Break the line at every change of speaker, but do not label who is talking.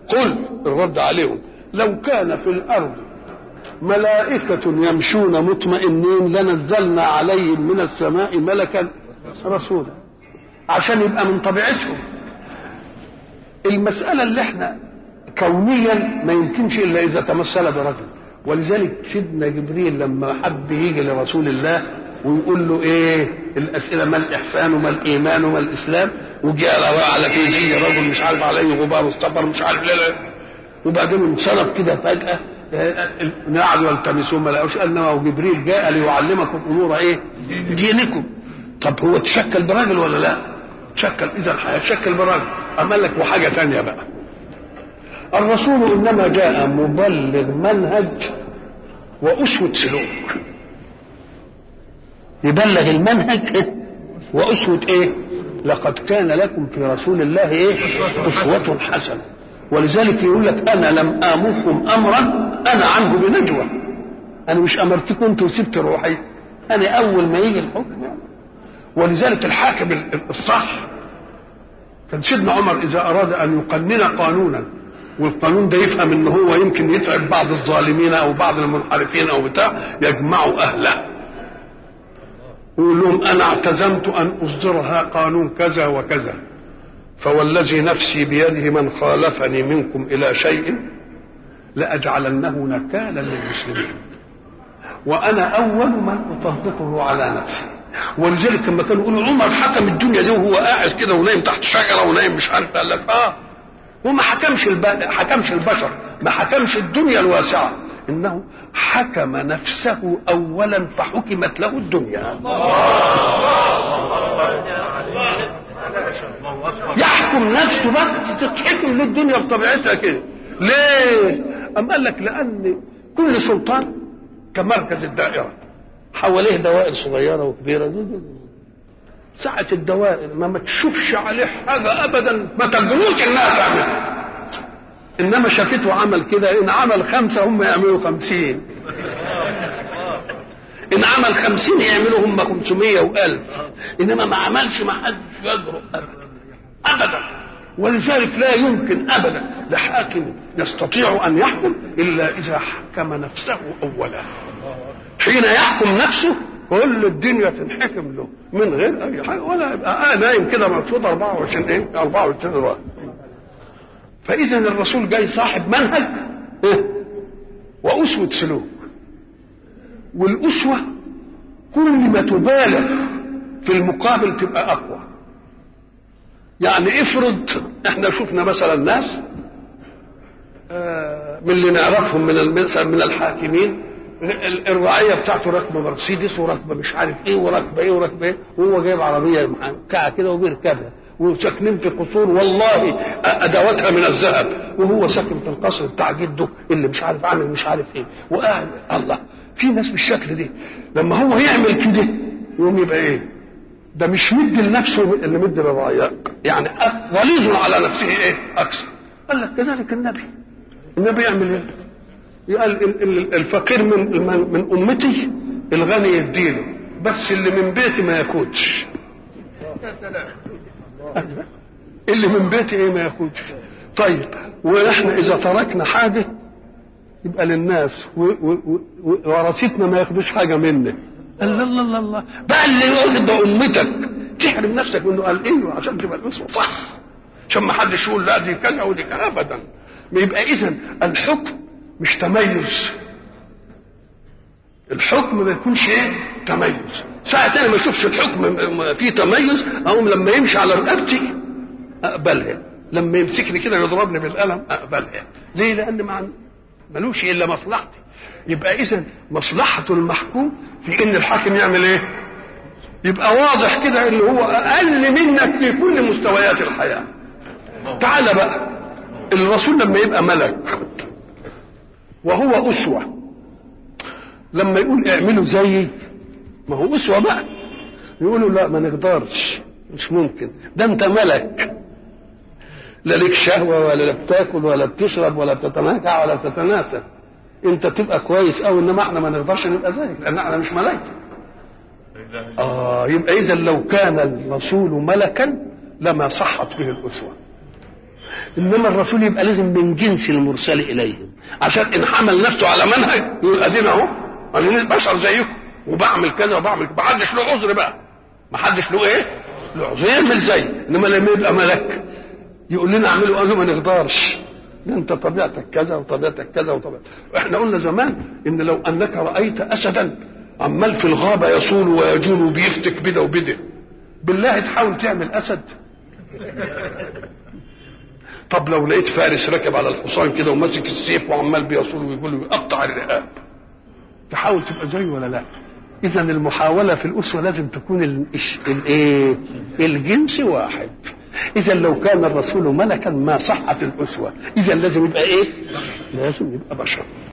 قل الرد عليهم لو كان في الارض ملائكة يمشون مطمئنين لنزلنا عليهم من السماء ملكا رسولا عشان يبقى من طبيعتهم المسألة اللي احنا كونيا ما يمكنش الا اذا تمثل برجل ولذلك سيدنا جبريل لما حب يجي لرسول الله ويقول له ايه الاسئله ما الاحسان وما الايمان وما الاسلام وجاء على كيجي رجل مش عارف عليه غبار السفر مش عارف لا لا وبعدين انصرف كده فجاه قعدوا يلتمسون ما لقوش انما جبريل جاء ليعلمكم امور ايه؟ دينكم طب هو تشكل براجل ولا لا؟ تشكل اذا هيتشكل براجل اما لك وحاجه ثانيه بقى الرسول انما جاء مبلغ منهج واسوه سلوك يبلغ المنهج واسوه ايه لقد كان لكم في رسول الله ايه اسوه حسنه ولذلك يقول لك انا لم امركم امرا انا عنه بنجوى انا مش امرتكم انت وسبت روحي انا اول ما يجي الحكم ولذلك الحاكم الصح كان سيدنا عمر اذا اراد ان يقنن قانونا والقانون ده يفهم ان هو يمكن يتعب بعض الظالمين او بعض المنحرفين او بتاع يجمعوا اهله ويقول لهم انا اعتزمت ان اصدرها قانون كذا وكذا فوالذي نفسي بيده من خالفني منكم الى شيء لاجعلنه نكالا للمسلمين وانا اول من اطبقه على نفسي ولذلك لما كانوا يقولوا عمر حكم الدنيا دي وهو قاعد كده ونايم تحت شجره ونايم مش عارف قال لك اه هو ما حكمش الب... حكمش البشر ما حكمش الدنيا الواسعه انه حكم نفسه اولا فحكمت له الدنيا يحكم نفسه بس تتحكم للدنيا بطبيعتها كده ليه أم قال لك لأن كل سلطان كمركز الدائرة حواليه دوائر صغيرة وكبيرة دي دي. ساعة الدوائر ما ما تشوفش عليه حاجة أبدا ما تجروش إنها تعمل إنما شافته عمل كده إن عمل خمسة هم يعملوا خمسين إن عمل خمسين يعملوا هم خمسمية وألف إنما ما عملش ما حدش يجرؤ أبدا أبدا ولذلك لا يمكن أبدا لحاكم يستطيع أن يحكم إلا إذا حكم نفسه أولا حين يحكم نفسه كل الدنيا تنحكم له من غير اي حاجه ولا يبقى آه نايم كده مبسوط 24 ايه 24 وقت فاذا الرسول جاي صاحب منهج إيه؟ واسوه سلوك والاسوه كل ما تبالغ في المقابل تبقى اقوى يعني افرض احنا شفنا مثلا ناس آه من اللي نعرفهم من من الحاكمين الرعيه بتاعته راكبه مرسيدس وراكبه مش عارف ايه وراكبه ايه وراكبه ايه وهو جايب عربيه بتاع كده وبيركبها وساكنين في قصور والله ادواتها من الذهب وهو ساكن في القصر بتاع جده اللي مش عارف عامل مش عارف ايه وقاعد الله في ناس بالشكل دي لما هو يعمل كده يقوم يبقى ايه ده مش مد لنفسه اللي مد للرعايا يعني غليظ على نفسه ايه اكثر قال لك كذلك النبي النبي يعمل ايه قال الفقير من من امتي الغني يديله بس اللي من بيتي ما ياخدش يا سلام اللي من بيتي ايه ما ياخدش طيب واحنا اذا تركنا حاجه يبقى للناس ورثتنا ما ياخدوش حاجه منا قال لا لا لا الله بقى اللي يقول ده امتك تحرم نفسك منه قال ايوه عشان تبقى الاسوه صح عشان ما حدش يقول لا دي كذا ودي كذا ابدا يبقى اذا الحكم مش تميز الحكم ما يكونش ايه تميز ساعة انا ما اشوفش الحكم فيه تميز اقوم لما يمشي على رقبتي اقبلها لما يمسكني كده يضربني بالقلم اقبلها ليه لان ما ملوش الا مصلحتي يبقى اذا مصلحة المحكوم في ان الحاكم يعمل ايه يبقى واضح كده ان هو اقل منك في كل مستويات الحياة تعال بقى الرسول لما يبقى ملك وهو أسوة لما يقول اعملوا زيي ما هو أسوة بقى يقولوا لا ما نقدرش مش ممكن ده انت ملك لا لك شهوة ولا لا بتاكل ولا بتشرب ولا بتتناكع ولا بتتناسى انت تبقى كويس قوي انما احنا ما نقدرش نبقى زيك لان احنا مش ملائكه اه يبقى اذا لو كان الرسول ملكا لما صحت به الاسوه انما الرسول يبقى لازم من جنس المرسل اليهم عشان ان حمل نفسه على منهج يقول ادينا اهو انا بشر زيكم وبعمل كذا وبعمل ما حدش له عذر بقى ما حدش له ايه؟ له عذر يعمل زي انما لما يبقى ملك يقول لنا اعملوا قالوا ما نقدرش انت طبيعتك كذا وطبيعتك كذا وطبيعتك احنا قلنا زمان ان لو انك رايت اسدا عمال في الغابه يصول ويجول وبيفتك بده وبده بالله تحاول تعمل اسد طب لو لقيت فارس راكب على الحصان كده وماسك السيف وعمال بيصول ويقول ويقطع الرقاب تحاول تبقى زيه ولا لا اذا المحاوله في الاسوه لازم تكون الايه الجنس واحد اذا لو كان الرسول ملكا ما صحت الاسوه اذا لازم يبقى ايه لازم يبقى بشر